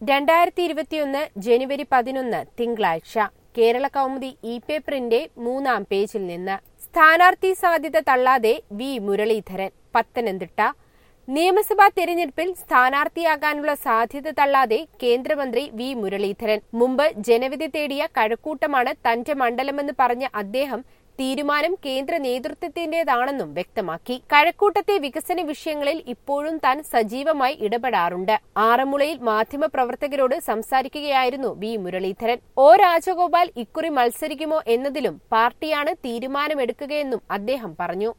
രണ്ടായിരത്തി ഇരുപത്തിയൊന്ന് ജനുവരി പതിനൊന്ന് തിങ്കളാഴ്ച കേരള കൗമുദി ഇ പേപ്പറിന്റെ മൂന്നാം പേജിൽ നിന്ന് സ്ഥാനാർത്ഥി സാധ്യത തള്ളാതെ വി മുരളീധരൻ പത്തനംതിട്ട നിയമസഭാ തെരഞ്ഞെടുപ്പിൽ സ്ഥാനാർത്ഥിയാകാനുള്ള സാധ്യത തള്ളാതെ കേന്ദ്രമന്ത്രി വി മുരളീധരൻ മുമ്പ് ജനവിധി തേടിയ കഴക്കൂട്ടമാണ് തന്റെ മണ്ഡലമെന്ന് പറഞ്ഞ അദ്ദേഹം തീരുമാനം കേന്ദ്ര നേതൃത്വത്തിന്റേതാണെന്നും വ്യക്തമാക്കി കഴക്കൂട്ടത്തെ വികസന വിഷയങ്ങളിൽ ഇപ്പോഴും താൻ സജീവമായി ഇടപെടാറുണ്ട് ആറന്മുളയിൽ മാധ്യമപ്രവർത്തകരോട് സംസാരിക്കുകയായിരുന്നു വി മുരളീധരൻ ഒ രാജഗോപാൽ ഇക്കുറി മത്സരിക്കുമോ എന്നതിലും പാർട്ടിയാണ് തീരുമാനമെടുക്കുകയെന്നും അദ്ദേഹം പറഞ്ഞു